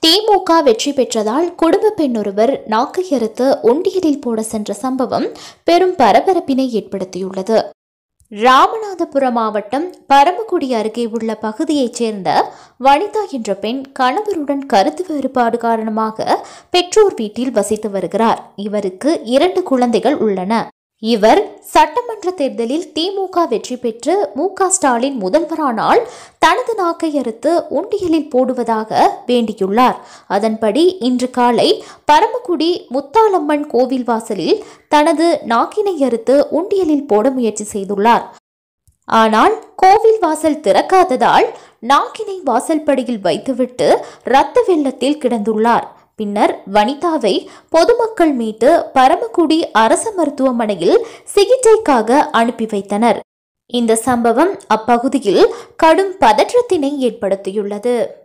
திமுக வெற்றி பெற்றதால் குடும்ப பெண் ஒருவர் நாக்கை அறுத்து ஒண்டியலில் போட சென்ற சம்பவம் பெரும் பரபரப்பினை ஏற்படுத்தியுள்ளது ராமநாதபுரம் மாவட்டம் பரமக்குடி அருகே உள்ள பகுதியைச் சேர்ந்த வனிதா என்ற பெண் கணவருடன் கருத்து வேறுபாடு காரணமாக பெற்றோர் வீட்டில் வசித்து வருகிறார் இவருக்கு இரண்டு குழந்தைகள் உள்ளன இவர் சட்டமன்ற தேர்தலில் திமுக வெற்றி பெற்று மு க ஸ்டாலின் முதல்வரானால் தனது நாக்கை அறுத்து உண்டியலில் போடுவதாக வேண்டியுள்ளார் அதன்படி இன்று காலை பரமக்குடி முத்தாலம்மன் கோவில் வாசலில் தனது நாக்கினை அறுத்து உண்டியலில் போட முயற்சி செய்துள்ளார் ஆனால் கோவில் வாசல் திறக்காததால் நாக்கினை வாசல்படியில் வைத்துவிட்டு இரத்த வெள்ளத்தில் கிடந்துள்ளார் பின்னர் வனிதாவை பொதுமக்கள் மீட்டு பரமக்குடி அரசு மருத்துவமனையில் சிகிச்சைக்காக அனுப்பி வைத்தனர் இந்த சம்பவம் அப்பகுதியில் கடும் பதற்றத்தினை ஏற்படுத்தியுள்ளது